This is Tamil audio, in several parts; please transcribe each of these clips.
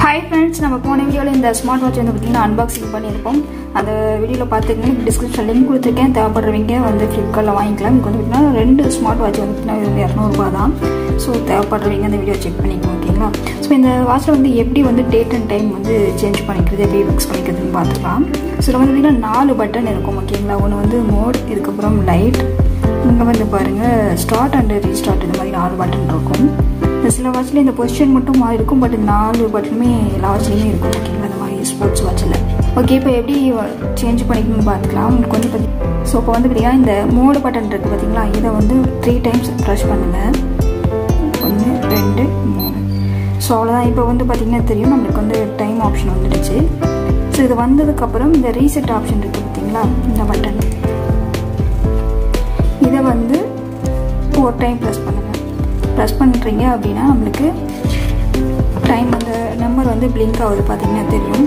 ஹாய் ஃப்ரெண்ட்ஸ் நம்ம போன வீடியோவில் இந்த ஸ்மார்ட் வாட்ச் வந்து பார்த்தீங்கன்னா அன்பாக்சிங் பண்ணியிருப்போம் அந்த வீடியோவில் பார்த்துக்கங்க டிஸ்கிரிப்ஷன் லிங்க் கொடுத்துருக்கேன் தேவைப்படுறவங்க வந்து ஃப்ளிப்கார்ட்டில் வாங்கிக்கலாம் இதுக்கு வந்து பார்த்தீங்கன்னா ரெண்டு ஸ்மார்ட் வாட்ச் வந்து பார்த்தீங்கன்னா இரநூறுபா தான் ஸோ தேவைப்படுறவங்க அந்த வீடியோ செக் பண்ணிக்கணும் ஓகேங்களா ஸோ இந்த வாட்சில் வந்து எப்படி வந்து டேட் அண்ட் டைம் வந்து சேஞ்ச் பண்ணிக்கிறது எப்படி ஃபிக்ஸ் பண்ணிக்கிறதுன்னு பார்த்துக்கலாம் ஸோ இதில் வந்து பார்த்தீங்கன்னா நாலு பட்டன் இருக்கும் ஓகேங்களா ஒன்று வந்து மோட் இதுக்கப்புறம் லைட் இங்கே வந்து பாருங்கள் ஸ்டார்ட் அண்ட் ரீஸ்டார்ட் இந்த மாதிரி நாலு பட்டன் இருக்கும் சில வாட்சில் இந்த பொசிஷன் மட்டும் மாறி இருக்கும் பட் நாலு பட்டனுமே எல்லா வாட்ச்லேயுமே இருக்கும் ஓகேங்களா இந்த மாதிரி ஸ்போர்ட்ஸ் வாட்சில் ஓகே இப்போ எப்படி சேஞ்ச் பண்ணிக்கணும்னு பார்த்துக்கலாம் உங்களுக்கு வந்து பார்த்தி ஸோ இப்போ வந்து பார்த்தீங்கன்னா இந்த மோடு பட்டன் இருக்குது பார்த்தீங்களா இதை வந்து த்ரீ டைம்ஸ் ப்ரெஷ் பண்ணுங்கள் ஒன்று ரெண்டு மூணு ஸோ அவ்வளோதான் இப்போ வந்து பார்த்திங்கன்னா தெரியும் நம்மளுக்கு வந்து டைம் ஆப்ஷன் வந்துடுச்சு ஸோ இது வந்ததுக்கப்புறம் இந்த ரீசெட் ஆப்ஷன் இருக்குது பார்த்தீங்களா இந்த பட்டன் இதை வந்து ஒரு டைம் ப்ரெஸ் பண்ணுங்கள் ப்ரெஸ் பண்ணுறீங்க அப்படின்னா நம்மளுக்கு டைம் அந்த நம்பர் வந்து பிளிங்க் ஆகுது பார்த்தீங்கன்னா தெரியும்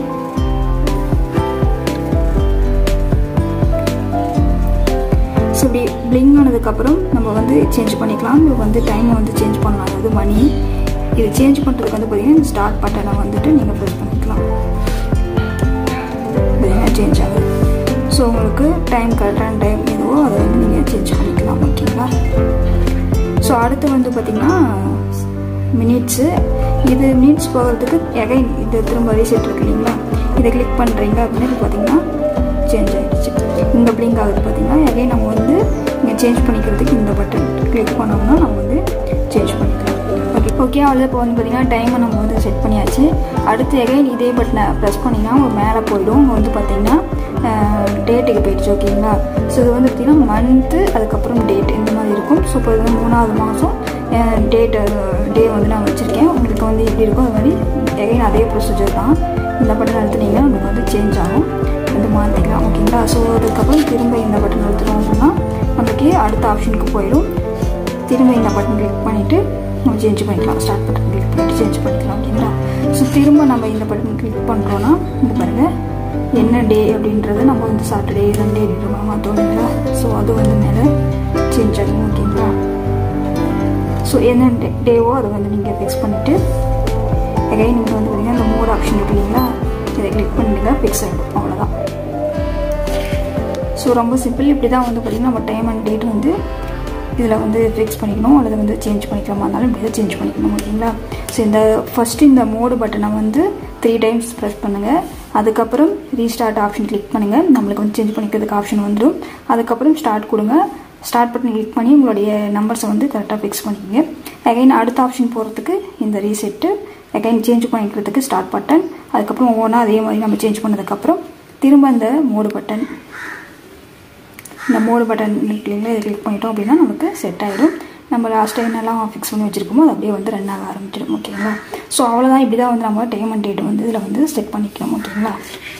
ஸோ இப்படி பிளிங்க் ஆனதுக்கப்புறம் நம்ம வந்து சேஞ்ச் பண்ணிக்கலாம் இது வந்து டைமை வந்து சேஞ்ச் பண்ணலாம் அதாவது மணி இது சேஞ்ச் பண்ணுறதுக்கு வந்து பார்த்தீங்கன்னா ஸ்டார்ட் பட்டனை வந்துட்டு நீங்கள் ப்ரெஸ் பண்ணிக்கலாம் பார்த்தீங்கன்னா சேஞ்ச் ஆகுது ஸோ உங்களுக்கு டைம் கரெக்டான டைம் எதுவோ அதை வந்து நீங்கள் சேஞ்ச் பண்ணிக்கலாம் ஓகேங்களா ஸோ அடுத்து வந்து பார்த்திங்கன்னா மினிட்ஸு இது மினிட்ஸ் போகிறதுக்கு எகைன் இது திரும்ப ரீசெட் இருக்கு இல்லைங்களா இதை கிளிக் பண்ணுறீங்க அப்படின்னு இது பார்த்தீங்கன்னா சேஞ்ச் ஆகிடுச்சு இங்கே பிளிங்க் ஆகுது பார்த்தீங்கன்னா எகைன் நம்ம வந்து இங்கே சேஞ்ச் பண்ணிக்கிறதுக்கு இந்த பட்டன் கிளிக் பண்ணோம்னா நம்ம வந்து சேஞ்ச் பண்ணிக்கலாம் ஓகே ஓகே அவ்வளோ இப்போ வந்து பார்த்திங்கன்னா டைமை நம்ம வந்து செட் பண்ணியாச்சு அடுத்து எகைன் இதே பட்டனை ப்ரெஸ் பண்ணிங்கன்னா உங்கள் மேலே போயிடும் இங்கே வந்து பார்த்திங்கன்னா டேட்டுக்கு போயிடுச்சு ஓகேங்களா ஸோ இது வந்து பார்த்திங்கன்னா மந்த்து அதுக்கப்புறம் டேட் இந்த மாதிரி இருக்கும் ஸோ இப்போ இது வந்து மூணாவது மாதம் டேட் டே வந்து நான் வச்சுருக்கேன் உங்களுக்கு வந்து எப்படி இருக்கோ அது மாதிரி எகைன் அதே ப்ரொசீஜர் தான் இந்த பட்டன் அழுத்துனீங்கன்னா உங்களுக்கு வந்து சேஞ்ச் ஆகும் வந்து மாற்றிக்கலாம் ஓகேங்களா ஸோ அதுக்கப்புறம் திரும்ப இந்த பட்டன் அழுத்துறோம் அப்படின்னா நமக்கு அடுத்த ஆப்ஷனுக்கு போயிடும் திரும்ப இந்த பட்டன் கிளிக் பண்ணிவிட்டு நம்ம சேஞ்ச் பண்ணிக்கலாம் ஸ்டார்ட் பட்டன் கிளிக் பண்ணிட்டு சேஞ்ச் பண்ணிக்கலாம் ஓகேங்களா ஸோ திரும்ப நம்ம இந்த பட்டன் கிளிக் பண்ணுறோன்னா இந்த பாருங்கள் என்ன டே அப்படின்றது நம்ம வந்து சாட்டர்டே சண்டே அப்படின்ற மாதிரி மாற்றோம் இல்லைங்களா ஸோ அது வந்து மேலே சேஞ்ச் ஆகும் ஓகேங்களா ஸோ என்ன டே டேவோ அதை வந்து நீங்கள் ஃபிக்ஸ் பண்ணிவிட்டு எகைன் நீங்கள் வந்து பார்த்தீங்கன்னா இந்த மோட் ஆப்ஷன் இருக்கு இல்லைங்களா இதை கிளிக் பண்ணிங்க ஃபிக்ஸ் ஆகிடும் அவ்வளோதான் ஸோ ரொம்ப சிம்பிள் இப்படி தான் வந்து பார்த்திங்கன்னா நம்ம டைம் அண்ட் டேட் வந்து இதில் வந்து ஃபிக்ஸ் பண்ணிக்கணும் அல்லது வந்து சேஞ்ச் பண்ணிக்கலாமா இருந்தாலும் இப்படி தான் சேஞ்ச் பண்ணிக்கணும் ஓகேங்களா ஸோ இந்த ஃபஸ்ட்டு இந்த மோடு பட்டனை வந்து த்ரீ டைம்ஸ் ப்ரெஸ் பண்ணுங்கள் அதுக்கப்புறம் ரீஸ்டார்ட் ஆப்ஷன் கிளிக் பண்ணுங்கள் நம்மளுக்கு வந்து சேஞ்ச் பண்ணிக்கிறதுக்கு ஆப்ஷன் வந்துடும் அதுக்கப்புறம் ஸ்டார்ட் கொடுங்க ஸ்டார்ட் பட்டன் கிளிக் பண்ணி உங்களுடைய நம்பர்ஸை வந்து கரெக்டாக ஃபிக்ஸ் பண்ணிக்கோங்க அகைன் அடுத்த ஆப்ஷன் போகிறதுக்கு இந்த ரீசெட்டு அகைன் சேஞ்ச் பண்ணிக்கிறதுக்கு ஸ்டார்ட் பட்டன் அதுக்கப்புறம் ஒவ்வொன்றா அதே மாதிரி நம்ம சேஞ்ச் பண்ணதுக்கப்புறம் திரும்ப இந்த மோடு பட்டன் இந்த மோடு பட்டன் இல்லைங்களா இதை கிளிக் பண்ணிட்டோம் அப்படின்னா நமக்கு செட் ஆகிடும் நம்ம லாஸ்ட் என்னெல்லாம் ஃபிக்ஸ் பண்ணி வச்சுருக்கோமோ அது அப்படியே வந்து ரன் ஆக ஆரம்பிச்சிடும் ஓகேங்களா ஸோ அவ்வளோதான் இப்படி தான் வந்து நம்ம டைம் அண்ட் டேட் வந்து இதில் வந்து செட் பண்ணிக்கலாம் ஓகேங்களா